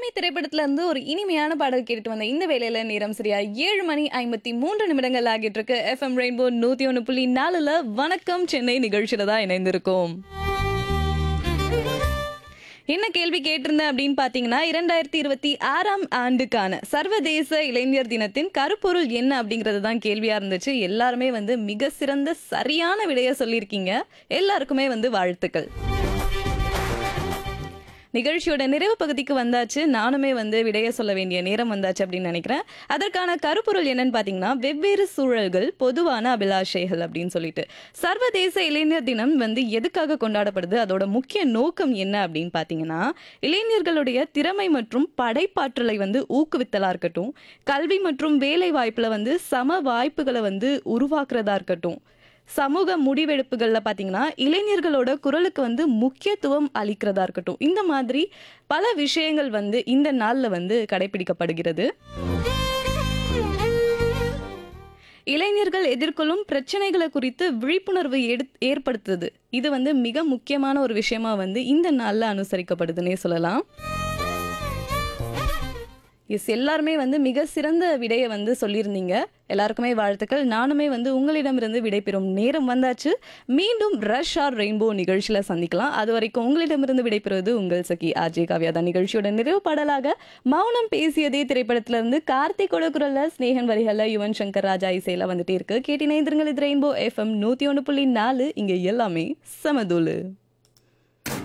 சாமி திரைப்படத்துல இருந்து ஒரு இனிமையான பாடல் கேட்டுட்டு வந்த இந்த வேலையில நேரம் சரியா ஏழு மணி ஐம்பத்தி மூன்று நிமிடங்கள் ஆகிட்டு இருக்கு எஃப்எம் ரெயின்போ நூத்தி ஒன்று புள்ளி நாலுல வணக்கம் சென்னை நிகழ்ச்சியில தான் இணைந்திருக்கோம் என்ன கேள்வி கேட்டிருந்தேன் அப்படின்னு பார்த்தீங்கன்னா இரண்டாயிரத்தி இருபத்தி ஆறாம் ஆண்டுக்கான சர்வதேச இளைஞர் தினத்தின் கருப்பொருள் என்ன அப்படிங்கிறது தான் கேள்வியா இருந்துச்சு எல்லாருமே வந்து மிக சிறந்த சரியான விடையை சொல்லியிருக்கீங்க எல்லாருக்குமே வந்து வாழ்த்துக்கள் நிகழ்ச்சியோட நிறைவு பகுதிக்கு வந்தாச்சு நானுமே வந்து விடைய சொல்ல வேண்டிய நேரம் வந்தாச்சு அப்படின்னு நினைக்கிறேன் அதற்கான கருப்பொருள் என்னன்னு பார்த்தீங்கன்னா வெவ்வேறு சூழல்கள் பொதுவான அபிலாஷைகள் அப்படின்னு சொல்லிட்டு சர்வதேச இளைஞர் தினம் வந்து எதுக்காக கொண்டாடப்படுது அதோட முக்கிய நோக்கம் என்ன அப்படின்னு பார்த்தீங்கன்னா இளைஞர்களுடைய திறமை மற்றும் படைப்பாற்றலை வந்து ஊக்குவித்தலா இருக்கட்டும் கல்வி மற்றும் வேலை வாய்ப்புல வந்து சம வாய்ப்புகளை வந்து உருவாக்குறதா இருக்கட்டும் சமூக முடிவெடுப்புகளில் பார்த்தீங்கன்னா இளைஞர்களோட குரலுக்கு வந்து முக்கியத்துவம் அளிக்கிறதா இருக்கட்டும் இந்த மாதிரி பல விஷயங்கள் வந்து இந்த நாளில் வந்து கடைபிடிக்கப்படுகிறது இளைஞர்கள் எதிர்கொள்ளும் பிரச்சனைகளை குறித்து விழிப்புணர்வு எடு ஏற்படுத்துது இது வந்து மிக முக்கியமான ஒரு விஷயமா வந்து இந்த நாளில் அனுசரிக்கப்படுதுன்னே சொல்லலாம் எஸ் எல்லாருமே வந்து மிக சிறந்த விடையை வந்து சொல்லியிருந்தீங்க எல்லாருக்குமே வாழ்த்துக்கள் நானுமே வந்து உங்களிடமிருந்து விடைபெறும் நேரம் வந்தாச்சு மீண்டும் ரஷ் ஆர் ரெயின்போ நிகழ்ச்சியில் சந்திக்கலாம் அது வரைக்கும் உங்களிடமிருந்து விடைபெறுவது உங்கள் சகி ஆர்ஜே காவியா தான் நிகழ்ச்சியோட நிறைவு பாடலாக மௌனம் பேசியதே திரைப்படத்திலிருந்து கார்த்திகோட குரல்ல ஸ்னேகன் வரிகள்ல யுவன் சங்கர் ராஜா இசையில வந்துட்டே இருக்கு கேட்டினை இது ரெயின்போ எஃப்எம் நூத்தி ஒன்று புள்ளி நாலு இங்க எல்லாமே சமதூளு